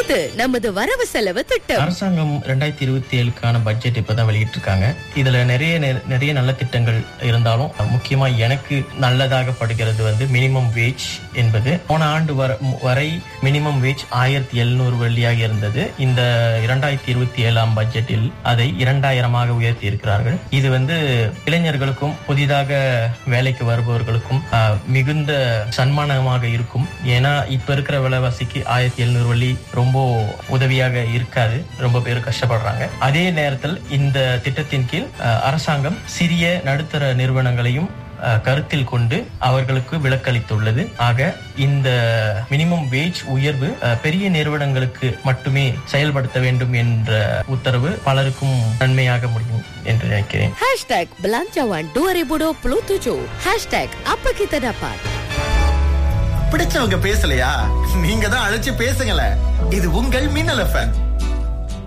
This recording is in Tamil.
அடுத்து நமது வரவு செலவு திட்டம் அரசாங்கம் ரெண்டாயிரத்தி இருபத்தி ஏழுக்கான பட்ஜெட் இப்பதான் வெளியிட்டிருக்காங்க இதுல நிறைய நெ- நிறைய நல்ல திட்டங்கள் இருந்தாலும் முக்கியமா எனக்கு நல்லதாக படுகிறது வந்து மினிமம் வேஜ் என்பது போன ஆண்டு வர- வரை மினிமம் வேஜ் ஆயிரத்தி எழுநூறு வெள்ளியாக இருந்தது இந்த இரண்டாயிரத்தி இருபத்தி ஏழாம் பட்ஜெட்டில் அதை இரண்டாயிரமாக உயர்த்தி இருக்கிறார்கள் இது வந்து இளைஞர்களுக்கும் புதிதாக வேலைக்கு வருபவர்களுக்கும் ஆஹ், மிகுந்த சன்மானமாக இருக்கும் ஏன்னா இப்ப இருக்கிற விலைவாசிக்கு ஆயிரத்தி எழுநூறு வள்ளி ரொம்ப உதவியாக இருக்காது ரொம்ப பேர் கஷ்டப்படுறாங்க அதே நேரத்தில் இந்த திட்டத்தின் கீழ் ஆஹ், அரசாங்கம் சிறிய நடுத்தர நிறுவனங்களையும் ஆஹ், கருத்தில் கொண்டு அவர்களுக்கு விலக்களித்துள்ளது ஆக இந்த மினிமம் வேஜ் உயர்வு ஆஹ், பெரிய நிறுவனங்களுக்கு மட்டுமே செயல்படுத்த வேண்டும் என்ற உத்தரவு பலருக்கும் நன்மையாக முடியும் என்று நினைக்கிறேன் Hashtag Belanjawan 2027 Hashtag Apa Kita Dapat பிடிச்சவங்க பேசலையா நீங்க தான் அழைச்சு பேசுங்களேன் இது உங்கள் மின்னல் எஃப்எம்